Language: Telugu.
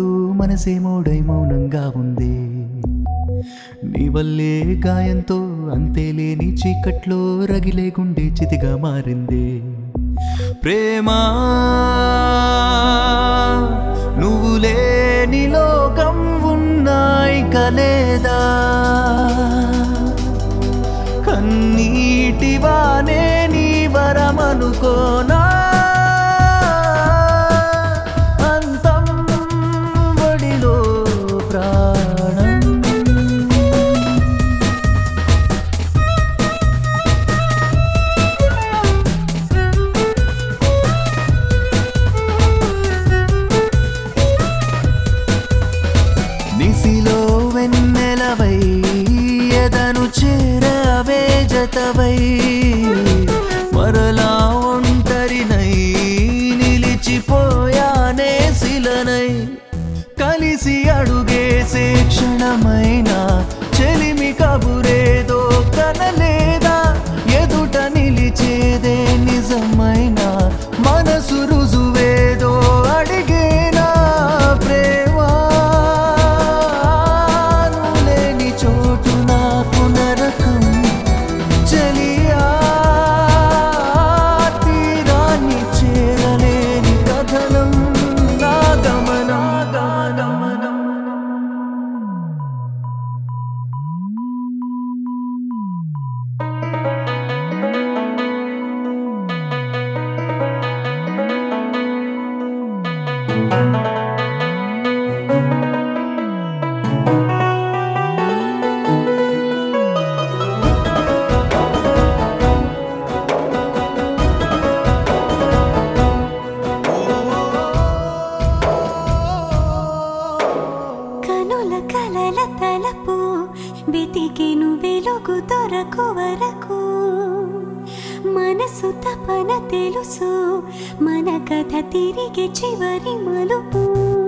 అంటూ మనసేమోడై మౌనంగా ఉంది నీ వల్లే గాయంతో అంతేలేని చీకట్లో రగిలే గుండె చితిగా మారింది ప్రేమా నువ్వు లేని లోకం ఉన్నాయి కలేదా కన్నీటివానే నీ వరమనుకోనా అంతం వడిలో ప్రాణం నిసిలో వెన్నెలవై ఎదను చేరవే జతవై మరలా ఒంటరినై నిలిచిపోయానే శిలనై కలిసి అడుగేసే క్షణమైన చెలిమి కబురేదో కనలేదా ఎదుట నిలిచేదే నిజమైన మనసు రుజువేదో అడిగేనా ప్రేమా నువ్వు లేని చోటు నాకు నరకం చలియా తీరాన్ని చేరలేని కథనం నా గమనం గమనం కనుల కలల తలపు వెతికెను వెలుగు దొరకు వరకు మనసు తపన తెలుసు మన కథ తిరిగి చివరి మలుపు